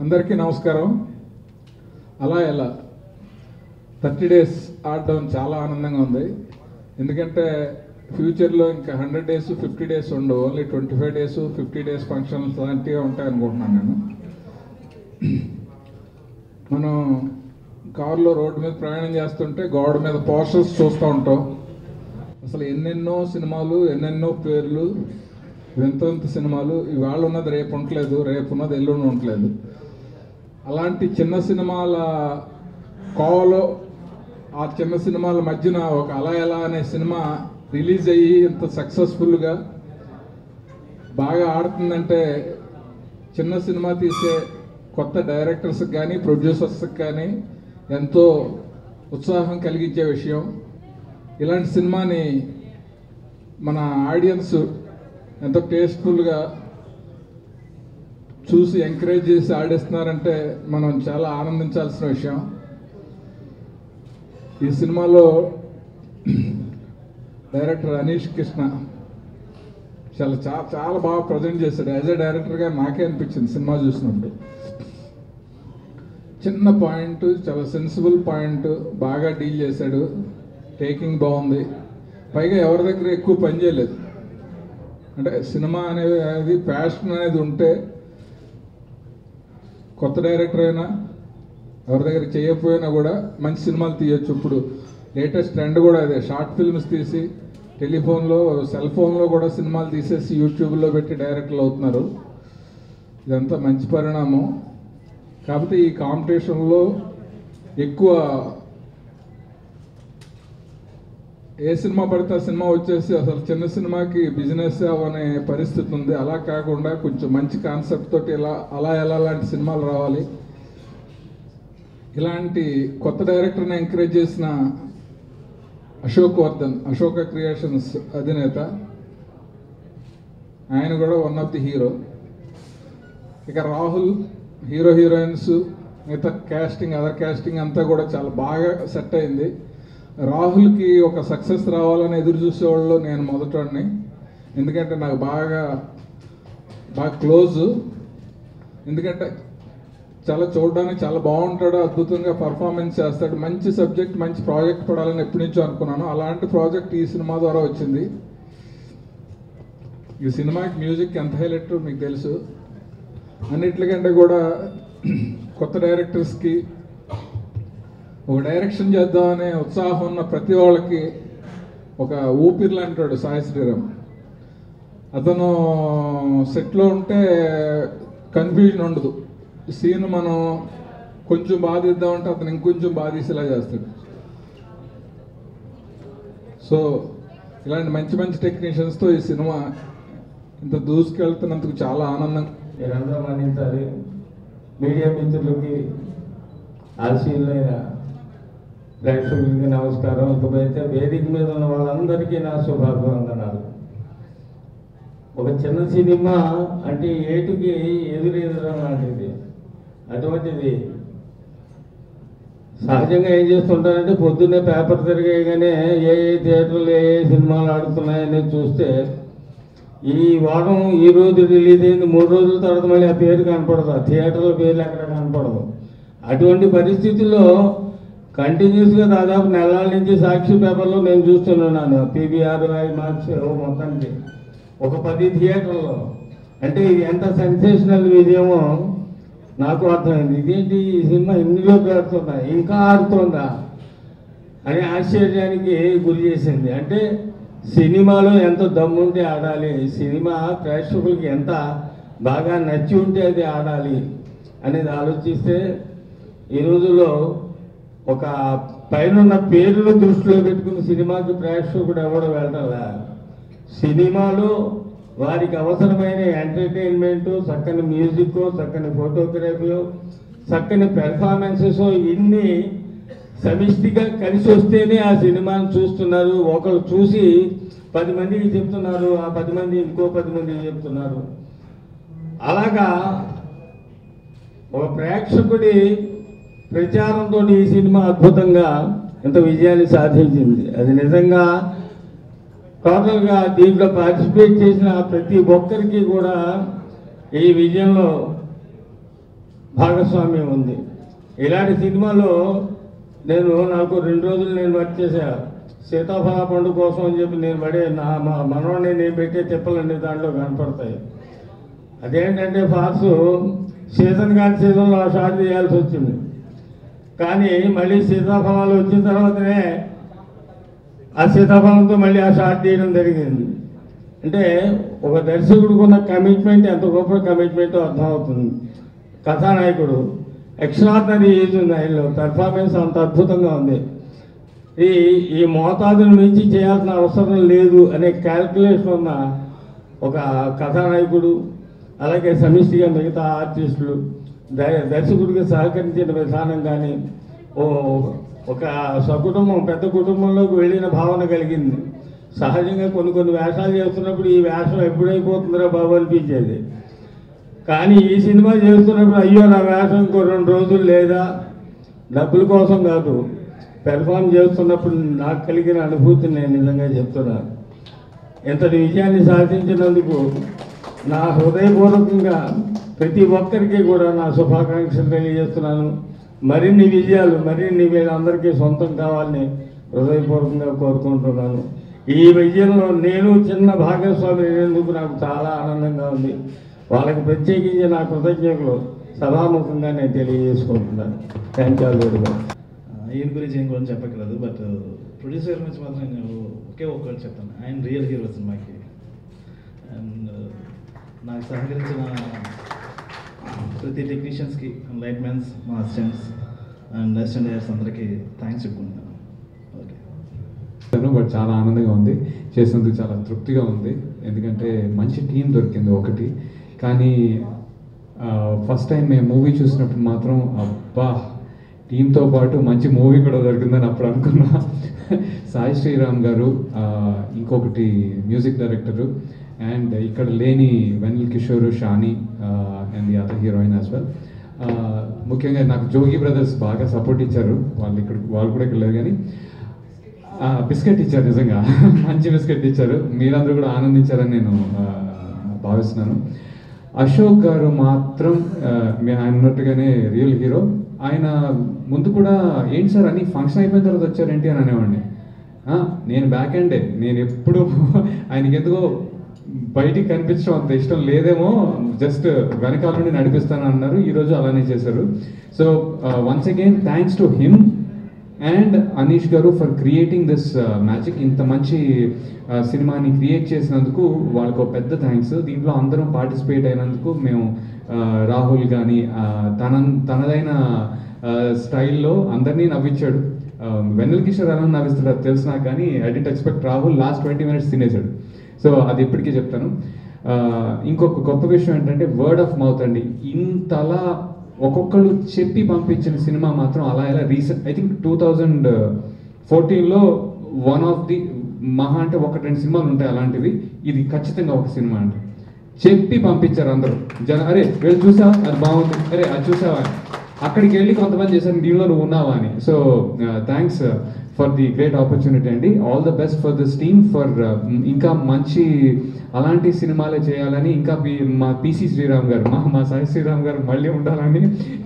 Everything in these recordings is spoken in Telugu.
అందరికీ నమస్కారం అలా ఎలా థర్టీ డేస్ ఆడడం చాలా ఆనందంగా ఉంది ఎందుకంటే ఫ్యూచర్లో ఇంకా హండ్రెడ్ డేస్ ఫిఫ్టీ డేస్ ఉండవు only twenty five days fifty days functions లాంటివి ఉంటాయి అనుకుంటున్నాను నేను మనం కారులో రోడ్డు మీద ప్రయాణం చేస్తుంటే గోడ మీద పోస్టర్స్ చూస్తూ ఉంటాం అసలు ఎన్నెన్నో సినిమాలు ఎన్నెన్నో పేర్లు వింత వింత సినిమాలు ఇవాళ ఉన్నది రేపు ఉండలేదు రేపు ఉన్నది ఎల్లుండి ఉండలేదు అలాంటి చిన్న సినిమాల కోవలో ఆ చిన్న సినిమాల మధ్యన ఒక అలా ఎలా అనే సినిమా రిలీజ్ అయ్యి ఇంత సక్సెస్ఫుల్గా బాగా ఆడుతుందంటే చిన్న సినిమా తీసే కొత్త డైరెక్టర్స్కి కానీ ప్రొడ్యూసర్స్కి కానీ ఎంతో ఉత్సాహం కలిగించే విషయం ఇలాంటి సినిమాని మన ఆడియన్స్ ఎంతో టేస్ట్ఫుల్గా చూసి ఎంకరేజ్ చేసి ఆడిస్తున్నారంటే మనం చాలా ఆనందించాల్సిన విషయం ఈ సినిమాలో డైరెక్టర్ అనీష్ కృష్ణ చాలా చాలా చాలా బాగా ప్రజెంట్ చేశాడు యాజ్ ఏ డైరెక్టర్గా నాకే అనిపించింది సినిమా చూసినప్పుడు చిన్న పాయింట్ చాలా సెన్సిబుల్ పాయింట్ బాగా డీల్ చేశాడు టేకింగ్ బాగుంది పైగా ఎవరి దగ్గర ఎక్కువ పని చేయలేదు అంటే సినిమా అనేది అనేది ప్యాషన్ అనేది ఉంటే కొత్త డైరెక్టర్ అయినా ఎవరి దగ్గర చేయకపోయినా కూడా మంచి సినిమాలు తీయొచ్చు ఇప్పుడు లేటెస్ట్ ట్రెండ్ కూడా అదే షార్ట్ ఫిల్మ్స్ తీసి టెలిఫోన్లో సెల్ ఫోన్లో కూడా సినిమాలు తీసేసి యూట్యూబ్లో పెట్టి డైరెక్టర్లు అవుతున్నారు ఇదంతా మంచి పరిణామం కాకపోతే ఈ కాంపిటీషన్లో ఎక్కువ ఏ సినిమా పడితే ఆ సినిమా వచ్చేసి అసలు చిన్న సినిమాకి బిజినెస్ అనే పరిస్థితి ఉంది అలా కాకుండా కొంచెం మంచి కాన్సెప్ట్ తోటి ఇలా అలా ఎలా లాంటి సినిమాలు రావాలి ఇలాంటి కొత్త డైరెక్టర్ని ఎంకరేజ్ చేసిన అశోక్ వర్ధన్ అశోక క్రియేషన్స్ అధినేత ఆయన కూడా వన్ ఆఫ్ ది హీరో ఇక రాహుల్ హీరో హీరోయిన్స్ మిగతా క్యాస్టింగ్ అదర్ క్యాస్టింగ్ అంతా కూడా చాలా బాగా సెట్ అయింది రాహుల్కి ఒక సక్సెస్ రావాలని ఎదురు చూసేవాళ్ళు నేను మొదటని ఎందుకంటే నాకు బాగా బాగా క్లోజ్ ఎందుకంటే చాలా చూడడానికి చాలా బాగుంటాడు అద్భుతంగా పర్ఫార్మెన్స్ చేస్తాడు మంచి సబ్జెక్ట్ మంచి ప్రాజెక్ట్ పడాలని ఎప్పటి నుంచో అనుకున్నాను అలాంటి ప్రాజెక్ట్ ఈ సినిమా ద్వారా వచ్చింది ఈ సినిమాకి మ్యూజిక్ ఎంత హైలైట్ మీకు తెలుసు అన్నిట్లకంటే కూడా కొత్త డైరెక్టర్స్కి ఒక డైరెక్షన్ చేద్దామనే ఉత్సాహం ఉన్న ప్రతి వాళ్ళకి ఒక ఊపిరి అంటాడు సాయి శ్రీరామ్ అతను సెట్లో ఉంటే కన్ఫ్యూజన్ ఉండదు సీన్ మనం కొంచెం బాధిద్దామంటే అతను ఇంకొంచెం బాధేసేలా చేస్తాడు సో ఇలాంటి మంచి మంచి టెక్నీషియన్స్తో ఈ సినిమా ఇంత దూసుకెళ్తున్నందుకు చాలా ఆనందం మీరందరూ మన్నించాలి మీడియా మిత్రులకి ఆశీలైన ప్రేక్షకులకి నమస్కారం ఇకపోతే వేదిక మీద ఉన్న వాళ్ళందరికీ నా శుభాభివందనాలు ఒక చిన్న సినిమా అంటే ఏటుకి ఎదురెదురు లాంటిది అటువంటిది సహజంగా ఏం చేస్తుంటారంటే పొద్దున్నే పేపర్ తిరిగేయగానే ఏ ఏ థియేటర్లు ఏ ఏ సినిమాలు ఆడుతున్నాయని చూస్తే ఈ వారం ఈ రోజు రిలీజ్ అయింది మూడు రోజుల తర్వాత మళ్ళీ ఆ పేరు కనపడదు ఆ థియేటర్ల పేర్లు ఎక్కడ కనపడదు అటువంటి పరిస్థితుల్లో కంటిన్యూస్గా దాదాపు నెలల నుంచి సాక్షి పేపర్లో నేను చూస్తున్నాను పీబీఆర్ ఐ మార్క్స్ మొత్తానికి ఒక పది థియేటర్లో అంటే ఇది ఎంత సెన్సేషనల్ విజయమో నాకు అర్థమైంది ఇదేంటి ఈ సినిమా ఎన్ని రోజులు ఆడుతుందా ఇంకా ఆడుతుందా అని ఆశ్చర్యానికి గురి చేసింది అంటే సినిమాలో ఎంత దమ్ముంటే ఆడాలి సినిమా ప్రేక్షకులకి ఎంత బాగా నచ్చి ఉంటే అది ఆడాలి అనేది ఆలోచిస్తే ఈ రోజుల్లో ఒక పైన పేర్లు దృష్టిలో పెట్టుకుని సినిమాకి ప్రేక్షకుడు ఎవడు వెళ్ళాలా సినిమాలో వారికి అవసరమైన ఎంటర్టైన్మెంట్ చక్కని మ్యూజిక్ చక్కని ఫోటోగ్రఫీ చక్కని పెర్ఫార్మెన్సెస్ ఇన్ని సమిష్టిగా కలిసి వస్తేనే ఆ సినిమాను చూస్తున్నారు ఒకరు చూసి పది మందికి చెప్తున్నారు ఆ పది మంది ఇంకో పది మందికి చెప్తున్నారు అలాగా ఒక ప్రేక్షకుడి ప్రచారంతో ఈ సినిమా అద్భుతంగా ఇంత విజయాన్ని సాధించింది అది నిజంగా టోటల్గా దీంట్లో పార్టిసిపేట్ చేసిన ప్రతి ఒక్కరికి కూడా ఈ విజయంలో భాగస్వామ్యం ఉంది ఇలాంటి సినిమాలో నేను నాకు రెండు రోజులు నేను వర్క్ చేశా సీతాఫల పండు కోసం అని చెప్పి నేను పడే నా మా మనవాడిని నేను పెట్టే తిప్పలన్నీ దాంట్లో కనపడతాయి అదేంటంటే ఫార్స్ సీజన్ కాని సీజన్లో ఆ షాట్ చేయాల్సి వచ్చింది కానీ మళ్ళీ సీతాఫలాలు వచ్చిన తర్వాతనే ఆ సీతాఫలంతో మళ్ళీ ఆ షాట్ తీయడం జరిగింది అంటే ఒక దర్శకుడికి ఉన్న కమిట్మెంట్ ఎంత గొప్ప కమిట్మెంట్ అర్థమవుతుంది కథానాయకుడు ఎక్స్ట్రాడినరీ ఏజ్ ఉంది ఆయనలో పెర్ఫార్మెన్స్ అంత అద్భుతంగా ఉంది ఈ ఈ మోతాదును మించి చేయాల్సిన అవసరం లేదు అనే క్యాల్కులేషన్ ఉన్న ఒక కథానాయకుడు అలాగే సమిష్టిగా మిగతా ఆర్టిస్టులు ద- దర్శకుడికి సహకరించిన విధానం కానీ ఓ ఒక సకుటుంబం పెద్ద కుటుంబంలోకి వెళ్ళిన భావన కలిగింది సహజంగా కొన్ని కొన్ని వేషాలు చేస్తున్నప్పుడు ఈ వేషం ఎప్పుడైపోతుందిరా బాబు అనిపించేది కానీ ఈ సినిమా చేస్తున్నప్పుడు అయ్యో నా వేషం ఇంకో రెండు రోజులు లేదా డబ్బుల కోసం కాదు పెర్ఫామ్ చేస్తున్నప్పుడు నాకు కలిగిన అనుభూతిని నేను నిజంగా చెప్తున్నాను ఇంతటి విజయాన్ని సాధించినందుకు నా హృదయపూర్వకంగా ప్రతి ఒక్కరికి కూడా నా శుభాకాంక్షలు తెలియజేస్తున్నాను మరిన్ని విజయాలు మరిన్ని వీళ్ళందరికీ సొంతం కావాలని హృదయపూర్వకంగా కోరుకుంటున్నాను ఈ విజయంలో నేను చిన్న భాగస్వామి అయినందుకు నాకు చాలా ఆనందంగా ఉంది వాళ్ళకి ప్రత్యేకించి నా కృతజ్ఞతలు సభాముఖంగా నేను తెలియజేసుకుంటున్నాను thank you all very much ఈయన గురించి ఏం కూడా చెప్పక్కర్లేదు బట్ ప్రొడ్యూసర్ గురించి మాత్రం నేను ఒకే ఒక్కటి చెప్తాను ఆయన రియల్ హీరో సినిమాకి అండ్ నాకు సహకరించిన ప్రతి టెక్నీషియన్స్కి లైట్ మ్యాన్స్ మా అసిస్టెంట్స్ అండ్ అసిస్టెంట్ డైరెక్టర్స్ అందరికీ థ్యాంక్స్ చెప్పుకుంటున్నాను ఓకే చేశాను బట్ చాలా ఆనందంగా ఉంది చేసినందుకు చాలా తృప్తిగా ఉంది ఎందుకంటే మంచి టీం దొరికింది ఒకటి కానీ ఫస్ట్ టైం మేము మూవీ చూసినప్పుడు మాత్రం అబ్బా టీంతో పాటు మంచి మూవీ కూడా దొరికిందని అప్పుడు అనుకున్నా సాయి శ్రీరామ్ గారు ఆ, ఇంకొకటి మ్యూజిక్ డైరెక్టరు అండ్ ఇక్కడ లేని Vennela Kishore Shani and the other heroine as well ముఖ్యంగా నాకు జోగి బ్రదర్స్ బాగా సపోర్ట్ ఇచ్చారు వాళ్ళు ఇక్కడ వాళ్ళు కూడా ఇక్కడ లేరు కానీ ఆ, బిస్కెట్ ఇచ్చారు నిజంగా మంచి బిస్కెట్ ఇచ్చారు మీరందరూ కూడా ఆనందించారని నేను ఆ, భావిస్తున్నాను అశోక్ గారు మాత్రం ఆ, మీ- ఆయన ఉన్నట్టుగానే రియల్ హీరో ఆయన ముందు కూడా ఏంటి సార్ అన్ని ఫంక్షన్ అయిపోయిన తర్వాత వచ్చారేంటి అని అనేవాడిని "ఆ, నేను బ్యాక్ ఎండే నేను ఎప్పుడు ఆయనకి ఎందుకో బయటికి కనిపించడం అంత ఇష్టం లేదేమో జస్ట్ వెనకాల నుండి నడిపిస్తాను అన్నారు ఈరోజు అలానే చేశారు so once again thanks to him and Anish garu for creating this magic ఇంత మంచి uh, సినిమాని క్రియేట్ చేసినందుకు వాళ్ళకు ఒక పెద్ద థ్యాంక్స్ దీంట్లో అందరం పార్టిసిపేట్ అయినందుకు మేము uh, రాహుల్ కానీ తన తనదైన స్టైల్లో అందరినీ నవ్వించాడు వెన్నెల కిషోర్ ఎలా నవ్విస్తాడు అది తెలుసు నాకు కానీ I didn't expect Rahul last twenty minutes తినేశాడు సో అది ఇప్పటికీ చెప్తాను ఆ, ఇంకొక గొప్ప విషయం ఏంటంటే వర్డ్ ఆఫ్ మౌత్ అండి ఇంతలా ఒక్కొక్కళ్ళు చెప్పి పంపించిన సినిమా మాత్రం అలా ఎలా recent I think two thousand ఫోర్టీన్లో వన్ ఆఫ్ ది మహా అంటే ఒకటి రెండు సినిమాలు ఉంటాయి అలాంటివి ఇది ఖచ్చితంగా ఒక సినిమా అండి చెప్పి పంపించారు అందరూ జన అరే వెళ్ళి చూసావా అది బాగుంది అరే అది చూసావా అని. అక్కడికి వెళ్ళి కొంతమంది చేశారు దీనిలో నువ్వు ఉన్నావా అని so thanks for the great opportunity అండి all the best for this team for ఇంకా మంచి అలాంటి సినిమాలే చేయాలని ఇంకా పి- మా పిసి శ్రీరామ్ గారు మా మా సాయి శ్రీరామ్ గారు మళ్ళీ ఉండాలని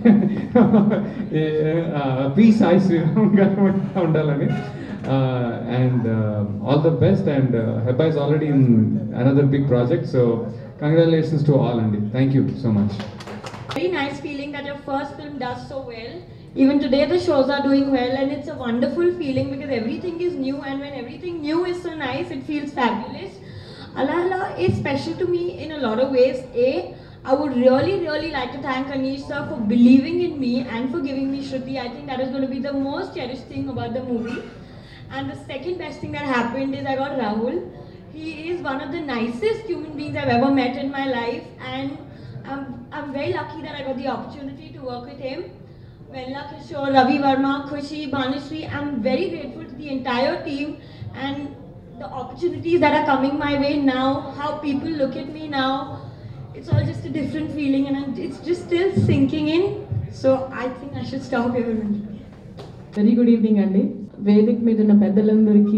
పి సాయి శ్రీరామ్ గారు ఉండాలని and all the best and Hebba is already in another big project so congratulations to all అండి thank you so much very nice feeling that your first film does so well. Even today, the shows are doing well, and it's a wonderful feeling because everything is new, and when everything new is so nice, it feels fabulous. Allah Allah is special to me in a lot of ways. A, I would really, really like to thank Anish sir for believing in me and for giving me Shruti. I think that is going to be the most cherished thing about the movie. And the second best thing that happened is I got Rahul. He is one of the nicest human beings I've ever met in my life, and I'm, I'm very lucky that I got the opportunity to work with him. Vella Kishore, Ravi Verma, Khushi, Banishri, I'm very grateful to the entire team and the opportunities that are coming my way now, how people look at me now. It's all just a different feeling and I'm- it's just still sinking in. So I think I should stop here. Very good evening అండి వేదిక మీద ఉన్న పెద్దలందరికీ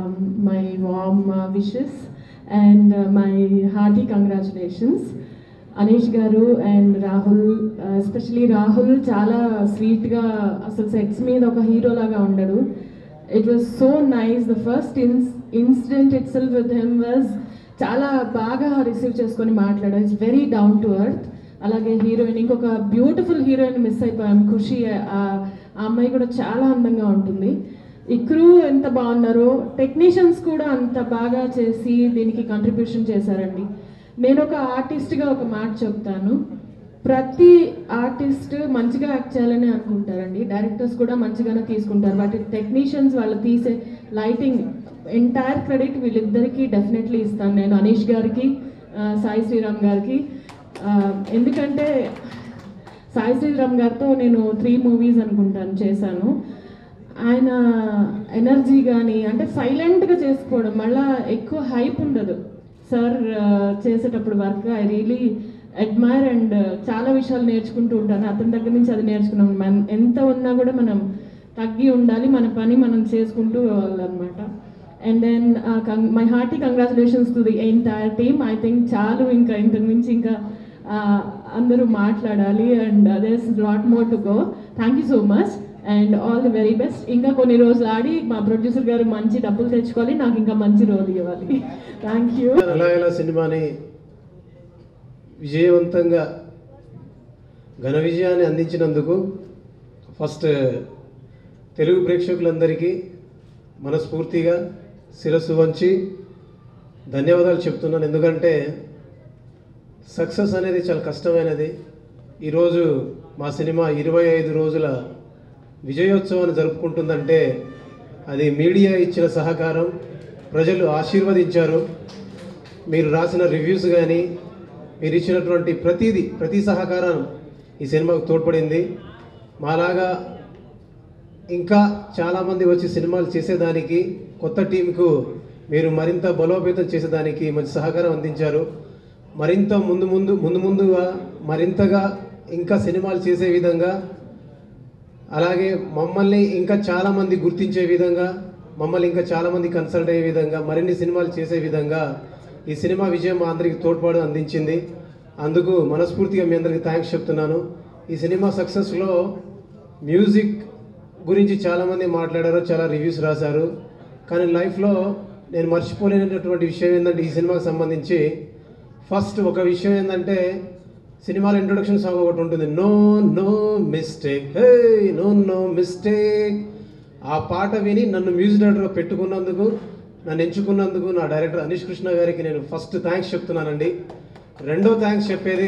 my warm wishes and my hearty congratulations Anish garu and Rahul especially Rahul చాలా స్వీట్గా అసలు సెట్స్ మీద ఒక హీరో లాగా ఉండడు it was so nice the first ins incident itself with him was చాలా బాగా రిసీవ్ చేసుకొని మాట్లాడారు it's very down to earth అలాగే హీరోయిన్ ఇంకొక బ్యూటిఫుల్ హీరోయిన్ మిస్ అయిపోయాం ఖుషి ఆ ఆ అమ్మాయి కూడా చాలా అందంగా ఉంటుంది ఈ క్రూ ఎంత బాగున్నారో టెక్నీషియన్స్ కూడా అంత బాగా చేసి దీనికి కంట్రిబ్యూషన్ చేశారండి నేను ఒక ఆర్టిస్ట్గా ఒక మాట చెప్తాను ప్రతి ఆర్టిస్ట్ మంచిగా యాక్ట్ చేయాలని అనుకుంటారండి డైరెక్టర్స్ కూడా మంచిగానే తీసుకుంటారు బట్ టెక్నీషియన్స్ వాళ్ళు తీసే లైటింగ్ ఎంటైర్ క్రెడిట్ వీళ్ళిద్దరికీ డెఫినెట్లీ ఇస్తాను నేను అనీష్ గారికి ఆ, సాయి శ్రీరామ్ గారికి ఆ, ఎందుకంటే సాయి శ్రీరామ్ గారితో నేను త్రీ మూవీస్ అనుకుంటాను చేశాను ఆయన ఎనర్జీ కానీ అంటే సైలెంట్గా చేసుకోవడం మళ్ళా ఎక్కువ హైప్ ఉండదు సార్ చేసేటప్పుడు work I really admire and చాలా విషయాలు నేర్చుకుంటూ ఉంటాను అతని దగ్గర నుంచి అది నేర్చుకున్నాం మన ఎంత ఉన్నా కూడా మనం తగ్గి ఉండాలి మన పని మనం చేసుకుంటూ పోవాలన్నమాట and then my hearty congratulations to the entire team I think చాలు ఇంకా ఇంతకు మించి ఇంకా uh, అందరూ మాట్లాడాలి and there's lot more to go thank you so much and all the very best ఇంకా కొన్ని రోజులు ఆడి మా ప్రొడ్యూసర్ గారు మంచి డబ్బులు తెచ్చుకోవాలి నాకు ఇంకా మంచి రోజు ఇవ్వాలి థ్యాంక్ యూ ఎలా ఎలా సినిమాని విజయవంతంగా ఘన విజయాన్ని అందించినందుకు ఫస్ట్ తెలుగు ప్రేక్షకులందరికీ మనస్ఫూర్తిగా శిరస్సు వంచి ధన్యవాదాలు చెప్తున్నాను ఎందుకంటే సక్సెస్ అనేది చాలా కష్టమైనది ఈరోజు మా సినిమా ఇరవై ఐదు రోజుల విజయోత్సవాన్ని జరుపుకుంటుందంటే అది మీడియా ఇచ్చిన సహకారం ప్రజలు ఆశీర్వదించారు మీరు రాసిన రివ్యూస్ కానీ మీరు ఇచ్చినటువంటి ప్రతిదీ ప్రతి సహకారం ఈ సినిమాకు తోడ్పడింది మాలాగా ఇంకా చాలామంది వచ్చి సినిమాలు చేసేదానికి కొత్త టీంకు మీరు మరింత బలోపేతం చేసేదానికి మంచి సహకారం అందించారు మరింత ముందు ముందు ముందు ముందుగా మరింతగా ఇంకా సినిమాలు చేసే విధంగా అలాగే మమ్మల్ని ఇంకా చాలామంది గుర్తించే విధంగా మమ్మల్ని ఇంకా చాలామంది కన్సల్ట్ అయ్యే విధంగా మరిన్ని సినిమాలు చేసే విధంగా ఈ సినిమా విజయం మా అందరికి తోడ్పాటు అందించింది అందుకు మనస్ఫూర్తిగా మీ అందరికీ థ్యాంక్స్ చెప్తున్నాను ఈ సినిమా సక్సెస్లో మ్యూజిక్ గురించి చాలామంది మాట్లాడారు చాలా రివ్యూస్ రాశారు కానీ లైఫ్లో నేను మర్చిపోలేనటువంటి విషయం ఏంటంటే ఈ సినిమాకి సంబంధించి ఫస్ట్ ఒక విషయం ఏంటంటే సినిమాలో ఇంట్రొడక్షన్ సాంగ్ ఒకటి ఉంటుంది no no mistake hey no no mistake ఆ పాట విని నన్ను మ్యూజిక్ డైరెక్టర్గా పెట్టుకున్నందుకు నన్ను ఎంచుకున్నందుకు నా డైరెక్టర్ అనీష్ కృష్ణ గారికి నేను ఫస్ట్ థ్యాంక్స్ చెప్తున్నానండి రెండో థ్యాంక్స్ చెప్పేది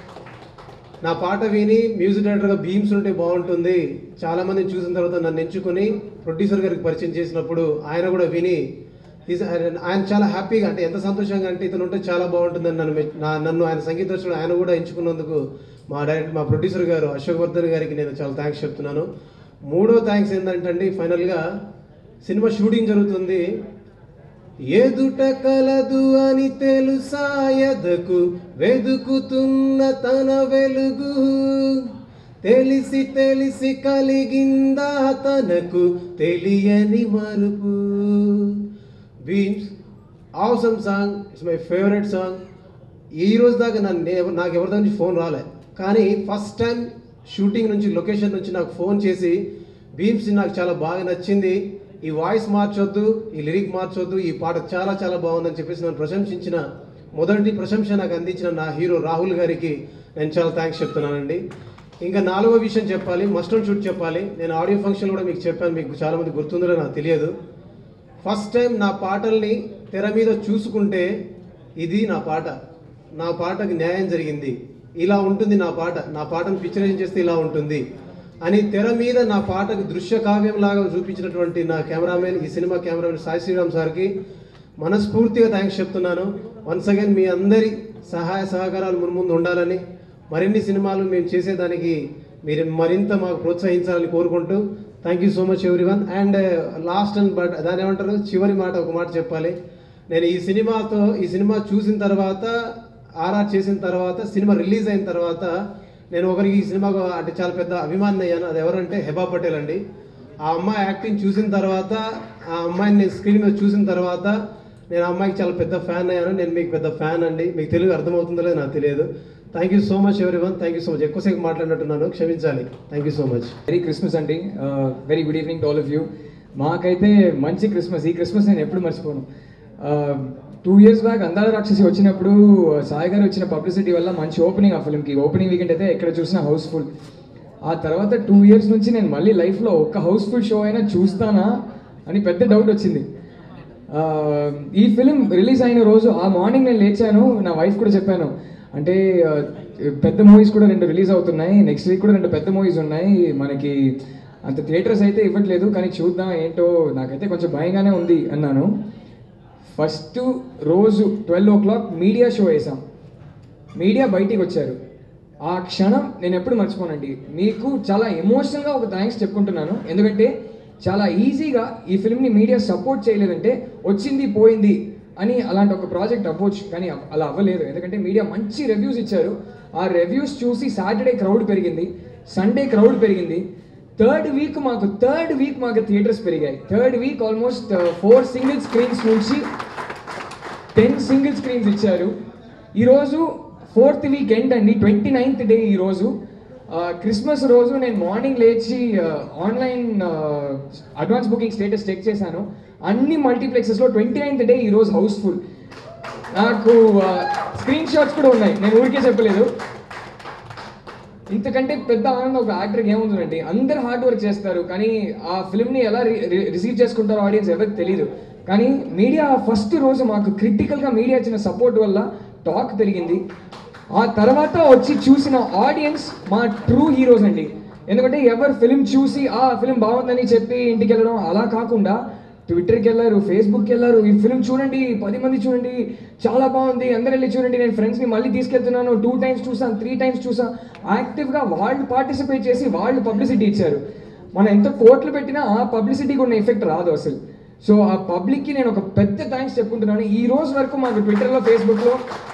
నా పాట విని మ్యూజిక్ డైరెక్టర్గా బీమ్స్ ఉంటే బాగుంటుంది చాలామందిని చూసిన తర్వాత నన్ను ఎంచుకొని ప్రొడ్యూసర్ గారికి పరిచయం చేసినప్పుడు ఆయన కూడా విని ఈజ్- ఆయన- ఆయన చాలా హ్యాపీగా అంటే ఎంత సంతోషంగా అంటే ఇతను ఉంటే చాలా బాగుంటుందని నన్ను మెచ్- నా నన్ను ఆయన సంగీత దర్శకుడు ఆయన కూడా ఎంచుకున్నందుకు మా డైరెక్టర్ మా ప్రొడ్యూసర్ గారు అశోక్ వర్ధన్ గారికి నేను చాలా థ్యాంక్స్ చెప్తున్నాను మూడో థ్యాంక్స్ ఏంటంటే ఫైనల్గా సినిమా షూటింగ్ జరుగుతుంది ఎదుట కలదు అని తెలుసా ఎదకు వెదుకుతున్న తన వెలుగు తెలిసి తెలిసి కలిగిందా తనకు తెలియని మరుపు Bheems awesome song it's my favourite song ఈ రోజు దాకా నన్ను ఎవ- నాకు ఎవరి నుంచి ఫోన్ రాలే కానీ ఫస్ట్ టైం షూటింగ్ నుంచి లొకేషన్ నుంచి నాకు ఫోన్ చేసి బీమ్స్ నాకు చాలా బాగా నచ్చింది ఈ వాయిస్ మార్చొద్దు ఈ లిరిక్ మార్చొద్దు ఈ పాట చాలా చాలా బాగుందని చెప్పేసి నన్ను ప్రశంసించిన మొదటి ప్రశంస నాకు అందించిన నా హీరో రాహుల్ గారికి నేను చాలా థ్యాంక్స్ చెప్తున్నానండి ఇంకా నాలుగో విషయం చెప్పాలి మస్ట్ అండ్ షూట్ చెప్పాలి నేను ఆడియో ఫంక్షన్ కూడా మీకు చెప్పాను మీకు చాలామంది గుర్తుందో నాకు తెలియదు ఫస్ట్ టైం నా పాటల్ని తెర మీద చూసుకుంటే ఇది నా పాట నా పాటకి న్యాయం జరిగింది ఇలా ఉంటుంది నా పాట నా పాటను పిక్చరైజ్ చేస్తే ఇలా ఉంటుంది అని తెర మీద నా పాటకు దృశ్య కావ్యం లాగా చూపించినటువంటి నా కెమెరామెన్ ఈ సినిమా కెమెరామెన్ సాయి శ్రీరామ్ సార్కి మనస్ఫూర్తిగా థ్యాంక్స్ చెప్తున్నాను వన్స్ అగైన్ మీ అందరి సహాయ సహకారాలు మున్ముందు ఉండాలని మరిన్ని సినిమాలు మేము చేసేదానికి మీరు మరింత మాకు ప్రోత్సహించాలని కోరుకుంటూ thank you so much everyone and last and but దాని ఏమంటారు చివరి మాట ఒక మాట చెప్పాలి నేను ఈ సినిమాతో ఈ సినిమా చూసిన తర్వాత ఆర్ఆర్ చేసిన తర్వాత సినిమా రిలీజ్ అయిన తర్వాత నేను ఒకరికి ఈ సినిమాకు అంటే చాలా పెద్ద అభిమాని అయ్యాను అది ఎవరంటే హెబా పటేల్ అండి ఆ అమ్మాయి యాక్టింగ్ చూసిన తర్వాత ఆ అమ్మాయిని నేను స్క్రీన్ మీద చూసిన తర్వాత నేను ఆ అమ్మాయికి చాలా పెద్ద ఫ్యాన్ అయ్యాను నేను మీకు పెద్ద ఫ్యాన్ అండి మీకు తెలుగు అర్థమవుతుందో లేదో నాకు తెలియదు thank you so much everyone thank you so much ఎక్కువసేపు మాట్లాడినట్టున్నాను క్షమించాలి thank you so much merry Christmas అండి very good evening to all of you మాకైతే మంచి క్రిస్మస్ ఈ క్రిస్మస్ నేను ఎప్పుడు మర్చిపోను టూ ఇయర్స్ బ్యాక్ అందాల రాక్షసి వచ్చినప్పుడు సాయి గారు వచ్చిన పబ్లిసిటీ వల్ల మంచి ఓపెనింగ్ ఆ ఫిల్మ్కి ఓపెనింగ్ వీకెండ్ అయితే ఎక్కడ చూసినా హౌస్ఫుల్ ఆ తర్వాత టూ ఇయర్స్ నుంచి నేను మళ్ళీ లైఫ్లో ఒక్క హౌస్ఫుల్ షో అయినా చూస్తానా అని పెద్ద డౌట్ వచ్చింది ఆ, ఈ ఫిలిం రిలీజ్ అయిన రోజు ఆ మార్నింగ్ నేను లేచాను నా వైఫ్ కూడా చెప్పాను అంటే ఆ, పెద్ద మూవీస్ కూడా రెండు రిలీజ్ అవుతున్నాయి నెక్స్ట్ వీక్ కూడా రెండు పెద్ద మూవీస్ ఉన్నాయి మనకి అంత థియేటర్స్ అయితే ఇవ్వట్లేదు కానీ చూద్దాం ఏంటో నాకైతే కొంచెం భయంగానే ఉంది అన్నాను ఫస్ట్ రోజు twelve o'clock media show వేసాం మీడియా బయటికి వచ్చారు ఆ క్షణం నేను ఎప్పుడు మర్చిపోనండి మీకు చాలా ఎమోషనల్గా ఒక థ్యాంక్స్ చెప్పుకుంటున్నాను ఎందుకంటే చాలా ఈజీగా ఈ ఫిల్మ్ని మీడియా సపోర్ట్ చేయలేదంటే వచ్చింది పోయింది అని అలాంటి ఒక ప్రాజెక్ట్ అవ్వచ్చు కానీ అవ్- అలా అవ్వలేదు ఎందుకంటే మీడియా మంచి రివ్యూస్ ఇచ్చారు ఆ రివ్యూస్ చూసి సాటర్డే క్రౌడ్ పెరిగింది సండే క్రౌడ్ పెరిగింది థర్డ్ వీక్ మాకు థర్డ్ వీక్ మాకు థియేటర్స్ పెరిగాయి third week almost four single screens నుంచి టెన్ సింగిల్ స్క్రీన్స్ ఇచ్చారు ఈరోజు ఫోర్త్ వీక్ ఎండ్ అండి ట్వంటీ నైన్త్ డే ఈరోజు క్రిస్మస్ రోజు నేను మార్నింగ్ లేచి online advance booking status check చేశాను అన్ని మల్టీప్లెక్సెస్లో ట్వంటీ నైన్త్ డే ఈరోజు హౌస్ఫుల్ నాకు స్క్రీన్ షాట్స్ కూడా ఉన్నాయి నేను ఊరికే చెప్పలేదు ఇంతకంటే పెద్ద ఆనందం ఒక యాక్టర్కి ఏముందండి అందరు హార్డ్ వర్క్ చేస్తారు కానీ ఆ ఫిల్మ్ని ఎలా రిసీవ్ చేసుకుంటారో ఆడియన్స్ ఎవరికి తెలియదు కానీ మీడియా ఫస్ట్ రోజు మాకు క్రిటికల్గా మీడియా ఇచ్చిన సపోర్ట్ వల్ల టాక్ పెరిగింది ఆ తర్వాత వచ్చి చూసిన ఆడియన్స్ మా ట్రూ హీరోస్ అండి ఎందుకంటే ఎవరు ఫిల్మ్ చూసి ఆ ఫిల్మ్ బాగుందని చెప్పి ఇంటికి వెళ్ళడం అలా కాకుండా ట్విట్టర్కి వెళ్ళారు ఫేస్బుక్కి వెళ్ళారు ఈ ఫిల్మ్ చూడండి పది మంది చూడండి చాలా బాగుంది అందరు వెళ్ళి చూడండి నేను ఫ్రెండ్స్ని మళ్ళీ తీసుకెళ్తున్నాను టూ టైమ్స్ చూసాను త్రీ టైమ్స్ చూసాను యాక్టివ్గా వాళ్ళు పార్టిసిపేట్ చేసి వాళ్ళు పబ్లిసిటీ ఇచ్చారు మనం ఎంత కోట్లు పెట్టినా ఆ పబ్లిసిటీకి ఉన్న ఎఫెక్ట్ రాదు అసలు సో ఆ పబ్లిక్కి నేను ఒక పెద్ద థ్యాంక్స్ చెప్పుకుంటున్నాను ఈ రోజు వరకు మాకు ట్విట్టర్లో ఫేస్బుక్లో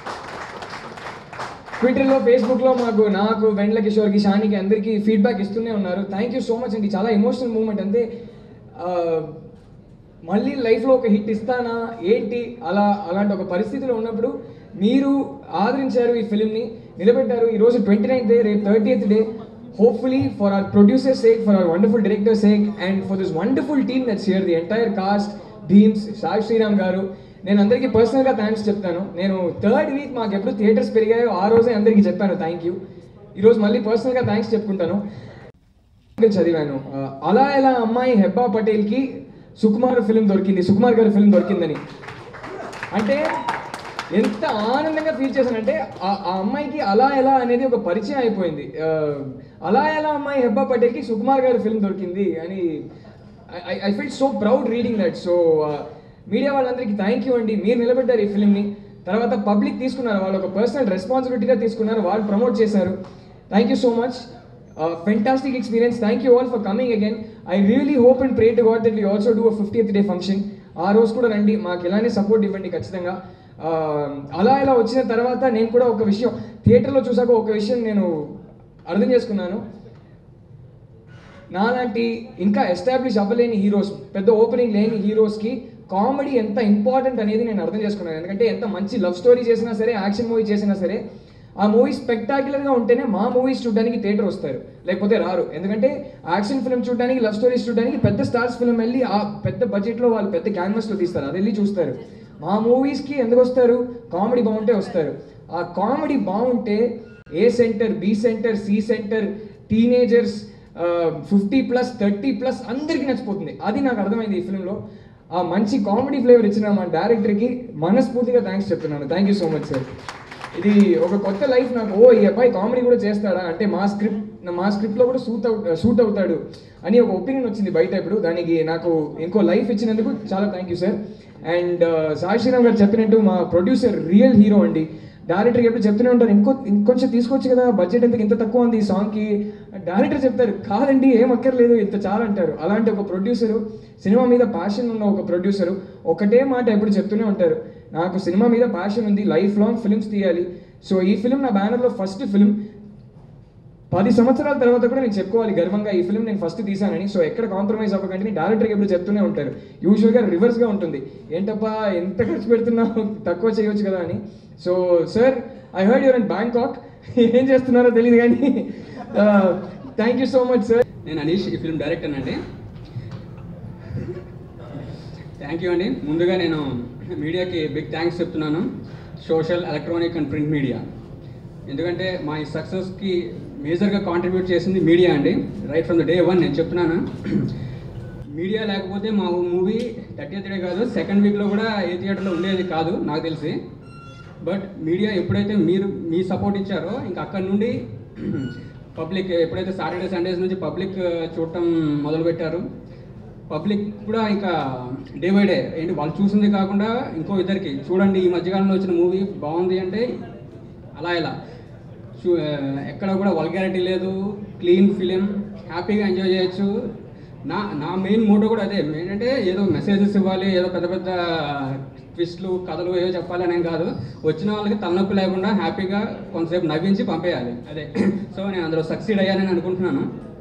ట్విట్టర్లో ఫేస్బుక్లో మాకు నాకు వెండ్ల కిషోర్కి షానికి అందరికీ ఫీడ్బ్యాక్ ఇస్తూనే ఉన్నారు థ్యాంక్ యూ సో మచ్ అండి చాలా ఎమోషనల్ మూమెంట్ అంతే ఆ, మళ్ళీ లైఫ్లో ఒక హిట్ ఇస్తానా ఏంటి అలా అలాంటి ఒక పరిస్థితిలో ఉన్నప్పుడు మీరు ఆదరించారు ఈ ఫిలింని నిలబెట్టారు ఈరోజు ట్వంటీ నైన్త్ డే రేపు thirtieth day hopefully for our producer sake for our wonderful director sake and for this wonderful team that's here the entire cast Bheems Sai Sriram garu నేను అందరికీ పర్సనల్గా థ్యాంక్స్ చెప్తాను నేను థర్డ్ వీక్ మాకు ఎప్పుడు థియేటర్స్ పెరిగాయో ఆ రోజే అందరికీ చెప్పాను థ్యాంక్ యూ ఈరోజు మళ్ళీ పర్సనల్గా థ్యాంక్స్ చెప్పుకుంటాను చదివాను ఆ, అలా ఎలా అమ్మాయి హెబ్బా పటేల్కి సుకుమార్ ఫిల్మ్ దొరికింది సుకుమార్ గారి ఫిల్మ్ దొరికిందని అంటే ఎంత ఆనందంగా ఫీల్ చేశానంటే ఆ ఆ అమ్మాయికి అలా ఎలా అనేది ఒక పరిచయం అయిపోయింది ఆ, అలా ఎలా అమ్మాయి హెబ్బా పటేల్కి సుకుమార్ గారి ఫిల్మ్ దొరికింది అని I feel so proud reading that so media వాళ్ళందరికీ థ్యాంక్ యూ అండి మీరు నిలబెట్టారు ఈ ఫిల్మ్ని తర్వాత పబ్లిక్ తీసుకున్నారు వాళ్ళు ఒక పర్సనల్ రెస్పాన్సిబిలిటీగా తీసుకున్నారు వాళ్ళు ప్రమోట్ చేశారు thank you so much fantastic experience thank you all for coming again I really hope and pray to God that we also do a fiftieth day function ఆ రోజు కూడా రండి మాకు ఇలానే సపోర్ట్ ఇవ్వండి ఖచ్చితంగా Uh, అలా ఇలా వచ్చిన తర్వాత నేను కూడా ఒక విషయం థియేటర్లో చూసాక ఒక విషయం నేను అర్థం చేసుకున్నాను నాలాంటి ఇంకా ఎస్టాబ్లిష్ అవ్వలేని హీరోస్ పెద్ద ఓపెనింగ్ లేని హీరోస్కి కామెడీ ఎంత ఇంపార్టెంట్ అనేది నేను అర్థం చేసుకున్నాను ఎందుకంటే ఎంత మంచి లవ్ స్టోరీ చేసినా సరే యాక్షన్ మూవీ చేసినా సరే ఆ మూవీ స్పెక్టాక్యులర్గా ఉంటేనే మా మూవీస్ చూడడానికి థియేటర్ వస్తారు లేకపోతే రారు ఎందుకంటే యాక్షన్ ఫిల్మ్ చూడడానికి లవ్ స్టోరీస్ చూడడానికి పెద్ద స్టార్స్ ఫిల్మ్ వెళ్ళి ఆ పెద్ద బడ్జెట్లో వాళ్ళు పెద్ద క్యాన్వాస్లో తీస్తారు అది వెళ్ళి చూస్తారు మా మూవీస్కి ఎందుకు వస్తారు కామెడీ బాగుంటే వస్తారు ఆ కామెడీ బాగుంటే A centre B centre C centre teenagers fifty plus thirty plus అందరికీ నచ్చిపోతుంది అది నాకు అర్థమైంది ఈ ఫిల్మ్లో ఆ మంచి కామెడీ ఫ్లేవర్ ఇచ్చిన మా డైరెక్టర్కి మనస్ఫూర్తిగా థ్యాంక్స్ చెప్తున్నాను thank you so much sir ఇది ఒక కొత్త లైఫ్ నాకు ఓ ఈ అబ్బాయి కామెడీ కూడా చేస్తాడా అంటే మా స్క్రిప్ట్ మా స్క్రిప్ట్లో కూడా సూట్ అవు సూట్ అవుతాడు అని ఒక ఒపీనియన్ వచ్చింది బయట ఇప్పుడు దానికి నాకు ఇంకో లైఫ్ ఇచ్చినందుకు చాలా thank you sir and Sai Sriram garu చెప్పినట్టు మా ప్రొడ్యూసర్ రియల్ హీరో అండి డైరెక్టర్ ఎప్పుడు చెప్తూనే ఉంటారు ఇంకో ఇంకొంచెం తీసుకోవచ్చు కదా బడ్జెట్ ఎంత ఇంత తక్కువ ఉంది ఈ సాంగ్కి డైరెక్టర్ చెప్తారు కాదండి ఏం అక్కర్లేదు ఇంత చాలా అంటారు అలాంటి ఒక ప్రొడ్యూసరు సినిమా మీద ప్యాషన్ ఉన్న ఒక ప్రొడ్యూసరు ఒకటే మాట ఎప్పుడు చెప్తూనే ఉంటారు నాకు సినిమా మీద ప్యాషన్ ఉంది లైఫ్ లాంగ్ ఫిల్మ్స్ తీయాలి సో ఈ ఫిల్మ్ నా బ్యానర్లో ఫస్ట్ ఫిల్మ్ పది సంవత్సరాల తర్వాత కూడా నేను చెప్పుకోవాలి గర్వంగా ఈ ఫిల్మ్ నేను ఫస్ట్ తీసానని సో ఎక్కడ కాంప్రమైజ్ అవ్వకండి డైరెక్టర్ ఎప్పుడు చెప్తూనే ఉంటారు యూజువల్గా రివర్స్గా ఉంటుంది ఏంటప్పా ఎంత ఖర్చు పెడుతున్నావు తక్కువ చేయొచ్చు కదా అని so sir I heard you're in Bangkok ఏం చేస్తున్నారో తెలియదు కానీ thank you so much sir నేను అనీష్ ఈ ఫిల్మ్ డైరెక్టర్ అండి థ్యాంక్ యూ అండి ముందుగా నేను మీడియాకి బిగ్ థ్యాంక్స్ చెప్తున్నాను social electronic and print media ఎందుకంటే మా ఈ సక్సెస్కి మేజర్గా కాంట్రిబ్యూట్ చేసింది మీడియా అండి right from the day one నేను చెప్తున్నాను మీడియా లేకపోతే మా మూవీ థర్టీ డే కాదు సెకండ్ వీక్లో కూడా ఏ థియేటర్లో ఉండేది కాదు నాకు తెలిసి బట్ మీడియా ఎప్పుడైతే మీరు మీ సపోర్ట్ ఇచ్చారో ఇంకా అక్కడ నుండి పబ్లిక్ ఎప్పుడైతే సాటర్డే సండేస్ నుంచి పబ్లిక్ చూడటం మొదలుపెట్టారు పబ్లిక్ కూడా ఇంకా డే బై డే ఏంటి వాళ్ళు చూసింది కాకుండా ఇంకో ఇద్దరికి చూడండి ఈ మధ్యకాలంలో వచ్చిన మూవీ బాగుంది అంటే అలా ఇలా చూ ఎక్కడ కూడా వల్గారిటీ లేదు క్లీన్ ఫిలిం హ్యాపీగా ఎంజాయ్ చేయొచ్చు నా నా మెయిన్ మోటో కూడా అదే ఏంటంటే ఏదో మెసేజెస్ ఇవ్వాలి ఏదో పెద్ద పెద్ద ట్విస్ట్లు కథలు ఏదో చెప్పాలి అనేం కాదు వచ్చిన వాళ్ళకి తలనొప్పి లేకుండా హ్యాపీగా కొంతసేపు నవ్వించి పంపేయాలి అదే సో నేను అందులో సక్సీడ్ అయ్యానని అనుకుంటున్నాను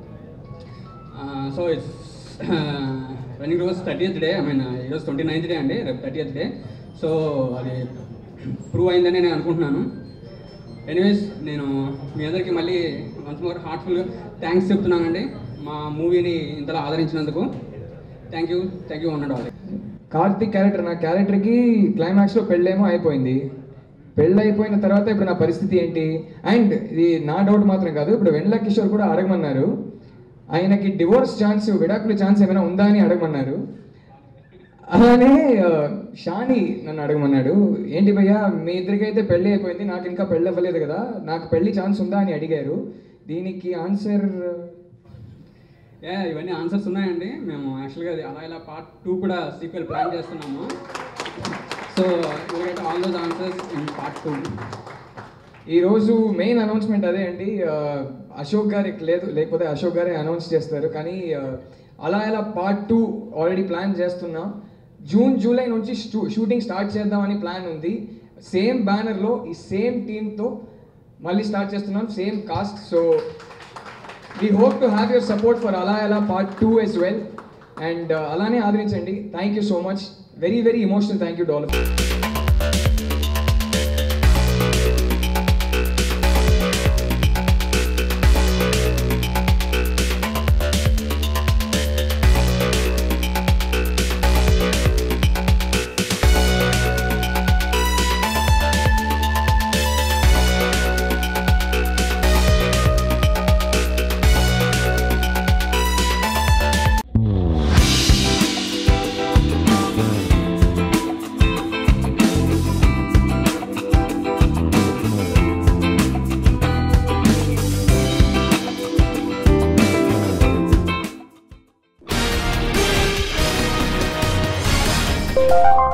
సో ఇట్స్ రన్నింగ్ రోజు థర్టీయత్ డే ఐ మీన్ ఈరోజు ట్వంటీ నైన్త్ డే అండి రేపు థర్టీయత్ డే సో అది ప్రూవ్ అయిందని నేను అనుకుంటున్నాను ఎనీవేస్ నేను మీ అందరికీ మళ్ళీ వన్స్ మోర్ హార్ట్ఫుల్గా థ్యాంక్స్ చెప్తున్నానండి మా మూవీని ఇంతలా ఆదరించినందుకు థ్యాంక్ యూ థ్యాంక్ యూ అన్నాడు వాళ్ళు కార్తిక్ క్యారెక్టర్ నా క్యారెక్టర్కి క్లైమాక్స్లో పెళ్ళేమో అయిపోయింది పెళ్ళి అయిపోయిన తర్వాత ఇప్పుడు నా పరిస్థితి ఏంటి అండ్ ఇది నా డౌట్ మాత్రం కాదు ఇప్పుడు వెండ్ల కిషోర్ కూడా అడగమన్నారు ఆయనకి డివోర్స్ ఛాన్స్ విడాకుల ఛాన్స్ ఏమైనా ఉందా అని అడగమన్నారు అలానే ఆ, షాని నన్ను అడగమన్నాడు ఏంటి భయ్యా మీ ఇద్దరికైతే పెళ్ళి అయిపోయింది నాకు ఇంకా పెళ్ళి అవ్వలేదు కదా నాకు పెళ్లి ఛాన్స్ ఉందా అని అడిగారు దీనికి ఆన్సర్ ఏ ఇవన్నీ ఆన్సర్స్ ఉన్నాయండి మేము యాక్చువల్గా అది అలా ఇలా పార్ట్ టూ కూడా సీక్వెల్ ప్లాన్ చేస్తున్నాము so get all those answers in part two ఈరోజు మెయిన్ అనౌన్స్మెంట్ అదే అండి ఆ, అశోక్ గారికి లేదు లేకపోతే అశోక్ గారే అనౌన్స్ చేస్తారు కానీ ఆ, అలా ఇలా పార్ట్ టూ ఆల్రెడీ ప్లాన్ చేస్తున్నాం జూన్ జూలై నుంచి షూ- షూటింగ్ స్టార్ట్ చేద్దామని ప్లాన్ ఉంది సేమ్ బ్యానర్లో ఈ సేమ్ టీమ్తో మళ్ళీ స్టార్ట్ చేస్తున్నాం same cast so we hope to have your support for అలా ఎలా part two as well and అలానే ఆదరించండి thank you so much very very emotional thank you డాలర్ Thank you.